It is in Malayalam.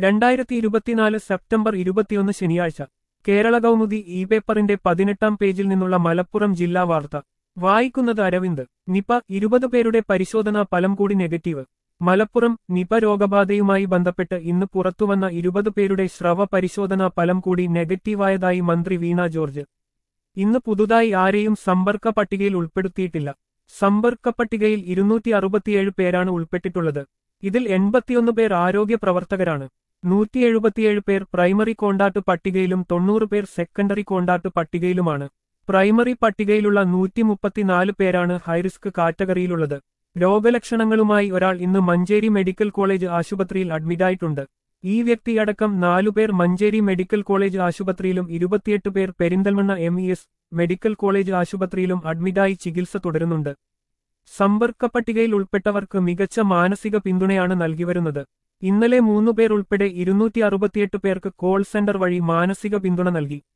രണ്ടായിരത്തി ഇരുപത്തിനാല് സെപ്റ്റംബർ ഇരുപത്തിയൊന്ന് ശനിയാഴ്ച കേരള കൗമുദി ഇ പേപ്പറിന്റെ പതിനെട്ടാം പേജിൽ നിന്നുള്ള മലപ്പുറം ജില്ലാ വാർത്ത വായിക്കുന്നത് അരവിന്ദ് നിപ ഇരുപത് പേരുടെ പരിശോധനാ ഫലം കൂടി നെഗറ്റീവ് മലപ്പുറം നിപ രോഗബാധയുമായി ബന്ധപ്പെട്ട് ഇന്ന് പുറത്തുവന്ന ഇരുപത് പേരുടെ സ്രവ പരിശോധനാ ഫലം കൂടി നെഗറ്റീവായതായി മന്ത്രി വീണ ജോർജ് ഇന്ന് പുതുതായി ആരെയും സമ്പർക്ക പട്ടികയിൽ ഉൾപ്പെടുത്തിയിട്ടില്ല സമ്പർക്ക പട്ടികയിൽ ഇരുന്നൂറ്റി അറുപത്തിയേഴ് പേരാണ് ഉൾപ്പെട്ടിട്ടുള്ളത് ഇതിൽ എൺപത്തിയൊന്ന് പേർ ആരോഗ്യ പ്രവർത്തകരാണ് നൂറ്റി എഴുപത്തിയേഴ് പേർ പ്രൈമറി കോണ്ടാട്ട് പട്ടികയിലും തൊണ്ണൂറ് പേർ സെക്കൻഡറി കോണ്ടാട്ട് പട്ടികയിലുമാണ് പ്രൈമറി പട്ടികയിലുള്ള നൂറ്റി മുപ്പത്തിനാല് പേരാണ് ഹൈറിസ്ക് കാറ്റഗറിയിലുള്ളത് രോഗലക്ഷണങ്ങളുമായി ഒരാൾ ഇന്ന് മഞ്ചേരി മെഡിക്കൽ കോളേജ് ആശുപത്രിയിൽ അഡ്മിറ്റായിട്ടുണ്ട് ഈ വ്യക്തിയടക്കം നാലുപേർ മഞ്ചേരി മെഡിക്കൽ കോളേജ് ആശുപത്രിയിലും ഇരുപത്തിയെട്ട് പേർ Perinthalmanna M E S medical college ആശുപത്രിയിലും അഡ്മിറ്റായി ചികിത്സ തുടരുന്നുണ്ട് സമ്പർക്ക പട്ടികയിൽ ഉൾപ്പെട്ടവർക്ക് മികച്ച മാനസിക പിന്തുണയാണ് നൽകിവരുന്നത് ഇന്നലെ മൂന്നുപേർ ഉൾപ്പെടെ ഇരുന്നൂറ്റി അറുപത്തിയെട്ട് പേർക്ക് കോൾ സെന്റർ വഴി മാനസിക പിന്തുണ നൽകി